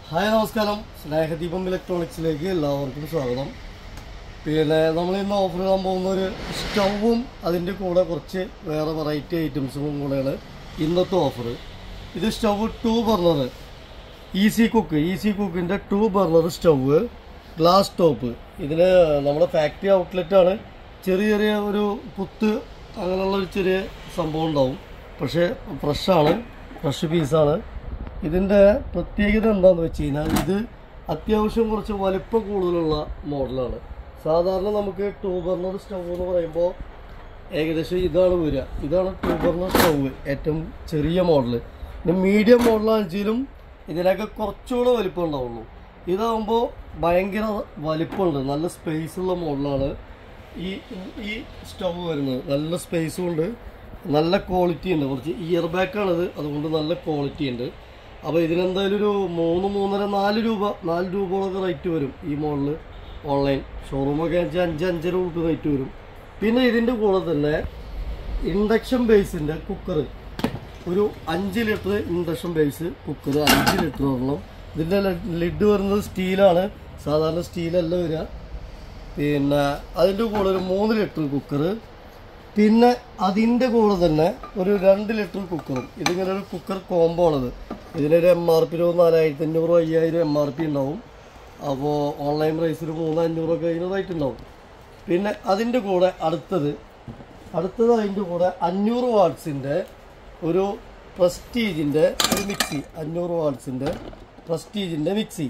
hi നമസ്കാരം സ്നേഹദീപം ഇലക്ട്രോണിക്സിലേക്ക് എല്ലാവർക്കും സ്വാഗതം പിന്നെ നമ്മൾ ഇന്ന് ഓഫർ ചെയ്യാൻ പോകുന്ന ഒരു സ്റ്റൗവും അതിൻ്റെ കൂടെ കുറച്ച് വേറെ വെറൈറ്റി ഐറ്റംസും കൂടെയാണ് ഇന്നത്തെ ഓഫർ ഇത് stove two burner easy cook easy കുക്കിൻ്റെ two burner stove glass top ഇതിന് നമ്മുടെ ഫാക്ടറി ഔട്ട്ലെറ്റാണ് ചെറിയ ചെറിയ ഒരു കുത്ത് അങ്ങനെയുള്ള ഒരു ചെറിയ സംഭവം ഉണ്ടാവും പക്ഷേ ഫ്രഷാണ് ഫ്രഷ് പീസാണ് ഇതിൻ്റെ പ്രത്യേകത എന്താണെന്ന് വെച്ച് കഴിഞ്ഞാൽ ഇത് അത്യാവശ്യം കുറച്ച് വലിപ്പം കൂടുതലുള്ള മോഡലാണ് സാധാരണ നമുക്ക് ടൂ ബർണർ സ്റ്റൗ എന്ന് പറയുമ്പോൾ ഏകദേശം ഇതാണ് വരിക ഇതാണ് ടൂ ബർണർ സ്റ്റൗവ് ഏറ്റവും ചെറിയ മോഡൽ പിന്നെ മീഡിയം മോഡലാണെങ്കിലും ഇതിനൊക്കെ കുറച്ചുകൂടെ വലിപ്പം ഉണ്ടാവുള്ളൂ ഇതാകുമ്പോൾ ഭയങ്കര വലിപ്പമുണ്ട് നല്ല സ്പേസ് ഉള്ള മോഡലാണ് ഈ ഈ സ്റ്റൗ വരുന്നത് നല്ല സ്പേസും ഉണ്ട് നല്ല ക്വാളിറ്റി ഉണ്ട് കുറച്ച് ഇയർ ബാക്കാണിത് അതുകൊണ്ട് നല്ല ക്വാളിറ്റി ഉണ്ട് അപ്പോൾ ഇതിനെന്തായാലും ഒരു മൂന്ന് മൂന്നര നാല് രൂപ നാല് രൂപയോളൊക്കെ റേറ്റ് വരും ഈ മോഡല് ഓൺലൈൻ ഷോറൂമൊക്കെ വെച്ചാൽ അഞ്ച് അഞ്ചര രൂപ റേറ്റ് വരും പിന്നെ ഇതിൻ്റെ കൂടെ തന്നെ ഇൻഡക്ഷൻ ബേസിൻ്റെ കുക്കർ ഒരു അഞ്ച് ലിറ്റർ ഇൻഡക്ഷൻ ബേസ് കുക്കർ അഞ്ച് ലിറ്റർ വരണം ഇതിൻ്റെ ലിഡ് വരുന്നത് സ്റ്റീലാണ് സാധാരണ സ്റ്റീലല്ല വരിക പിന്നെ അതിൻ്റെ കൂടെ ഒരു മൂന്ന് ലിറ്റർ കുക്കർ പിന്നെ അതിൻ്റെ കൂടെ തന്നെ ഒരു രണ്ട് ലിറ്റർ കുക്കറും ഇതിങ്ങനെ ഒരു കുക്കർ കോംബോ ആണത് ഇതിനൊരു എം ആർ പി ഒരു നാലായിരത്തി അഞ്ഞൂറ് അയ്യായിരം എം ആർ പി ഉണ്ടാവും അപ്പോൾ ഓൺലൈൻ പ്രൈസ് ഒരു മൂന്ന് അഞ്ഞൂറൊക്കെ അതിന് റേറ്റ് ഉണ്ടാവും പിന്നെ അതിൻ്റെ കൂടെ അടുത്തത് അടുത്തത് അതിൻ്റെ കൂടെ അഞ്ഞൂറ് വാട്ട്സിൻ്റെ ഒരു പ്രസ്റ്റീജിൻ്റെ ഒരു മിക്സി അഞ്ഞൂറ് വാട്ട്സിൻ്റെ പ്രസ്റ്റീജിൻ്റെ മിക്സി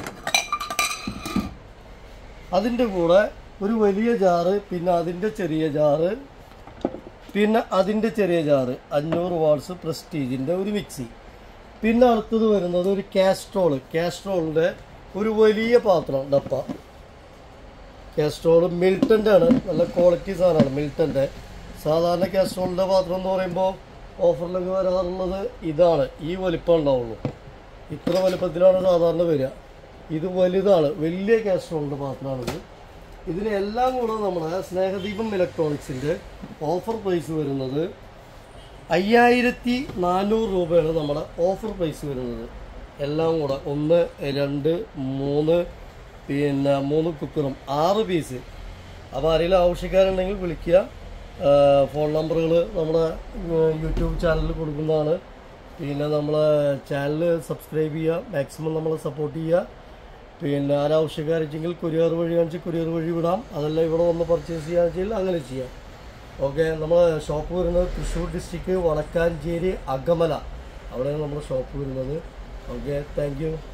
അതിൻ്റെ കൂടെ ഒരു വലിയ ജാറ് പിന്നെ അതിൻ്റെ ചെറിയ ജാറ് പിന്നെ അതിൻ്റെ ചെറിയ ജാറ് അഞ്ഞൂറ് വാട്ട്സ് പ്രസ്റ്റീജിൻ്റെ ഒരു മിക്സി പിന്നെ അടുത്തത് വരുന്നത് ഒരു കാസ്ട്രോള് കാസ്ട്രോളിൻ്റെ ഒരു വലിയ പാത്രം ഡപ്പ കാസ്ട്രോൾ മിൽട്ടൻ്റെ ആണ് നല്ല ക്വാളിറ്റി സാധനമാണ് മിൽട്ടൻ്റെ സാധാരണ കാസ്ട്രോളിൻ്റെ പാത്രം എന്ന് പറയുമ്പോൾ ഓഫറിലൊക്കെ വരാറുള്ളത് ഇതാണ് ഈ വലിപ്പം ഉണ്ടാവുള്ളൂ ഇത്ര വലിപ്പത്തിലാണ് സാധാരണ വരിക ഇത് വലുതാണ് വലിയ കാസ്ട്രോളിൻ്റെ പാത്രമാണിത് ഇതിന് എല്ലാം കൂടെ നമ്മുടെ സ്നേഹദീപം ഇലക്ട്രോണിക്സിൻ്റെ ഓഫർ പ്രൈസ് വരുന്നത് അയ്യായിരത്തി നാനൂറ് രൂപയാണ് നമ്മുടെ ഓഫർ പ്രൈസ് വരുന്നത് എല്ലാം കൂടെ ഒന്ന് രണ്ട് മൂന്ന് പിന്നെ മൂന്ന് കുക്കറും ആറ് പീസ് അപ്പോൾ ആരെങ്കിലും ആവശ്യക്കാരുണ്ടെങ്കിൽ വിളിക്കുക ആ, ഫോൺ നമ്പറുകൾ നമ്മുടെ ഉം, യൂട്യൂബ് ചാനലിൽ കൊടുക്കുന്നതാണ് പിന്നെ നമ്മളെ ചാനൽ സബ്സ്ക്രൈബ് ചെയ്യുക മാക്സിമം നമ്മളെ സപ്പോർട്ട് ചെയ്യുക പിന്നെ ആരാവശ്യക്കാരെങ്കിൽ കൊറിയർ വഴി കാണിച്ച് കൊറിയർ വഴി വിടാം അതല്ല ഇവിടെ വന്ന് പർച്ചേസ് ചെയ്യാന്ന് വെച്ചാൽ അങ്ങനെ ചെയ്യാം ഓക്കെ നമ്മളെ ഷോപ്പ് വരുന്നത് തൃശ്ശൂർ ഡിസ്ട്രിക്ട് വടക്കാഞ്ചേരി അകമല അവിടെയാണ് നമ്മുടെ ഷോപ്പ് വരുന്നത് ഓക്കെ താങ്ക് യു